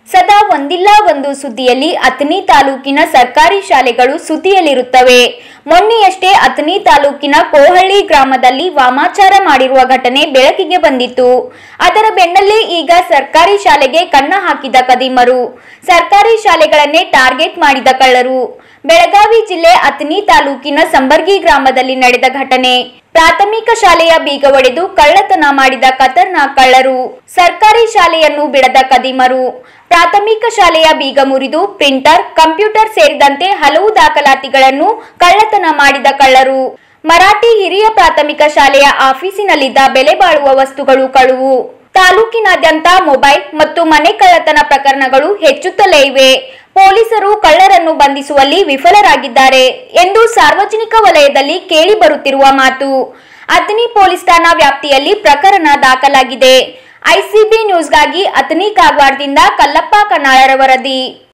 ಸದಾ ಒಂದಿಲ್ಲ ಒಂದು ಸುದ್ದಿಯಲ್ಲಿ ಅತನಿ ತಾಲೂಕಿನ ಸರ್ಕಾರಿ ಶಾಲೆಗಳು ಸುದ್ದಿಯಲ್ಲಿರುತ್ತವೆ ಮೊನ್ನೆಯಷ್ಟೇ ಅತನಿ ತಾಲೂಕಿನ ಕೋಹಳ್ಳಿ ಗ್ರಾಮದಲ್ಲಿ ವಾಮಾಚಾರ ಮಾಡಿರುವ ಘಟನೆ ಬೆಳಕಿಗೆ ಬಂದಿತ್ತು ಅದರ ಬೆನ್ನಲ್ಲೇ ಈಗ ಸರ್ಕಾರಿ ಶಾಲೆಗೆ ಕನ್ನ ಹಾಕಿದ ಕದಿಮರು ಸರ್ಕಾರಿ ಶಾಲೆಗಳನ್ನೇ ಟಾರ್ಗೆಟ್ ಮಾಡಿದ ಕಳ್ಳರು ಬೆಳಗಾವಿ ಜಿಲ್ಲೆ ಅತನಿ ತಾಲೂಕಿನ ಸಂಬರ್ಗಿ ಗ್ರಾಮದಲ್ಲಿ ನಡೆದ ಘಟನೆ ಪ್ರಾಥಮಿಕ ಶಾಲೆಯ ಬೀಗ ಒಡೆದು ಕಳ್ಳತನ ಮಾಡಿದ ಖತರ್ನಾಕ್ ಕಳ್ಳರು ಸರ್ಕಾರಿ ಶಾಲೆಯನ್ನು ಬಿಡದ ಕದಿಮರು ಪ್ರಾಥಮಿಕ ಶಾಲೆಯ ಬೀಗ ಮುರಿದು ಪ್ರಿಂಟರ್ ಕಂಪ್ಯೂಟರ್ ಸೇರಿದಂತೆ ಹಲವು ದಾಖಲಾತಿಗಳನ್ನು ಕಳ್ಳತನ ಮಾಡಿದ ಕಳ್ಳರು ಮರಾಠಿ ಹಿರಿಯ ಪ್ರಾಥಮಿಕ ಶಾಲೆಯ ಆಫೀಸಿನಲ್ಲಿದ್ದ ಬೆಲೆ ಬಾಳುವ ವಸ್ತುಗಳು ಕಳುವು ತಾಲೂಕಿನಾದ್ಯಂತ ಮೊಬೈಲ್ ಮತ್ತು ಮನೆ ಕಳ್ಳತನ ಪ್ರಕರಣಗಳು ಹೆಚ್ಚುತ್ತಲೇ ಇವೆ ಪೊಲೀಸರು ಕಳ್ಳರನ್ನು ಬಂಧಿಸುವಲ್ಲಿ ವಿಫಲರಾಗಿದ್ದಾರೆ ಎಂದು ಸಾರ್ವಜನಿಕ ವಲಯದಲ್ಲಿ ಕೇಳಿ ಬರುತ್ತಿರುವ ಮಾತು ಅತನಿ ಪೊಲೀಸ್ ಠಾಣಾ ವ್ಯಾಪ್ತಿಯಲ್ಲಿ ಪ್ರಕರಣ ದಾಖಲಾಗಿದೆ ಐಸಿಬಿ ನ್ಯೂಸ್ಗಾಗಿ ಅತನಿ ಕಾಗವಾಡದಿಂದ ಕಲ್ಲಪ್ಪ ಕನ್ನಾಳರ ವರದಿ